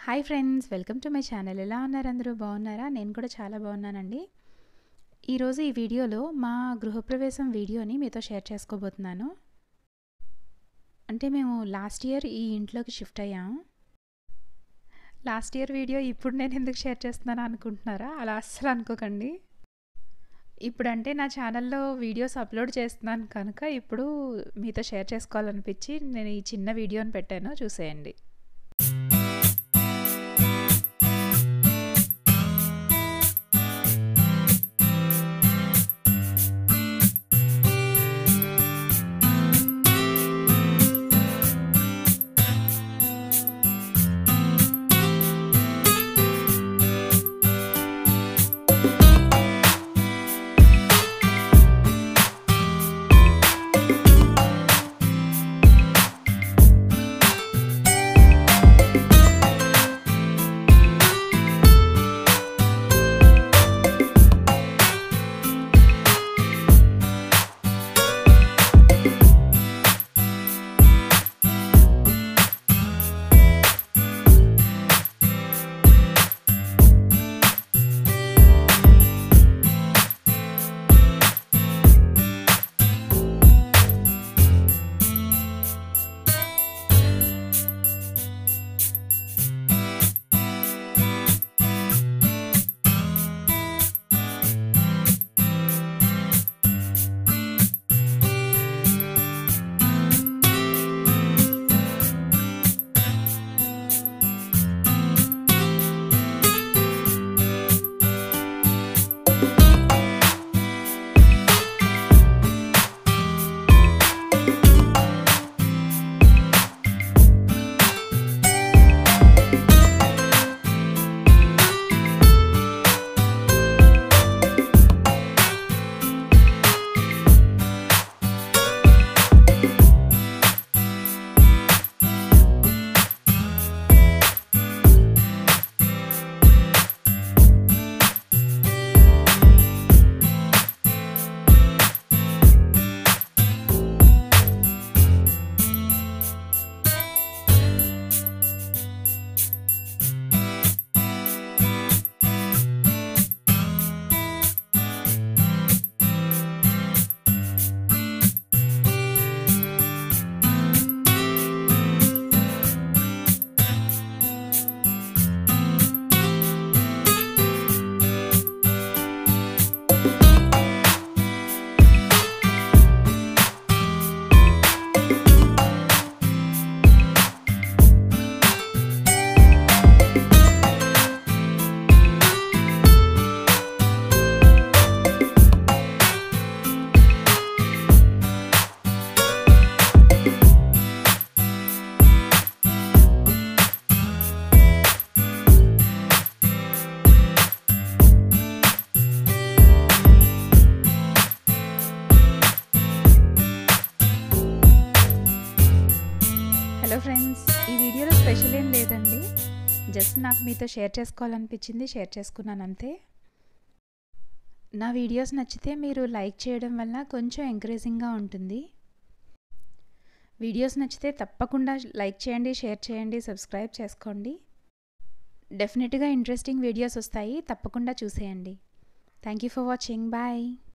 hi friends welcome to my channel ఎలా ఉన్నారు అందరూ బాగున్నారా నేను కూడా చాలా బాగున్నానండి ఈరోజు ఈ వీడియోలో మా గృహప్రవేశం వీడియోని మీతో షేర్ చేసుకోబోతున్నాను అంటే మేము లాస్ట్ ఇయర్ ఈ ఇంట్లోకి షిఫ్ట్ అయ్యాం లాస్ట్ ఇయర్ వీడియో ఇప్పుడు నేను ఎందుకు షేర్ చేస్తున్నాను అనుకుంటున్నారా అలా అస్సలు అనుకోకండి ఇప్పుడంటే నా ఛానల్లో వీడియోస్ అప్లోడ్ చేస్తున్నాను కనుక ఇప్పుడు మీతో షేర్ చేసుకోవాలనిపించి నేను ఈ చిన్న వీడియోని పెట్టాను చూసేయండి హలో ఫ్రెండ్స్ ఈ వీడియోలో స్పెషల్ ఏం లేదండి జస్ట్ నాకు మీతో షేర్ చేసుకోవాలనిపించింది షేర్ చేసుకున్నాను అంతే నా వీడియోస్ నచ్చితే మీరు లైక్ చేయడం వల్ల కొంచెం ఎంకరేజింగ్గా ఉంటుంది వీడియోస్ నచ్చితే తప్పకుండా లైక్ చేయండి షేర్ చేయండి సబ్స్క్రైబ్ చేసుకోండి డెఫినెట్గా ఇంట్రెస్టింగ్ వీడియోస్ వస్తాయి తప్పకుండా చూసేయండి thank you for watching bye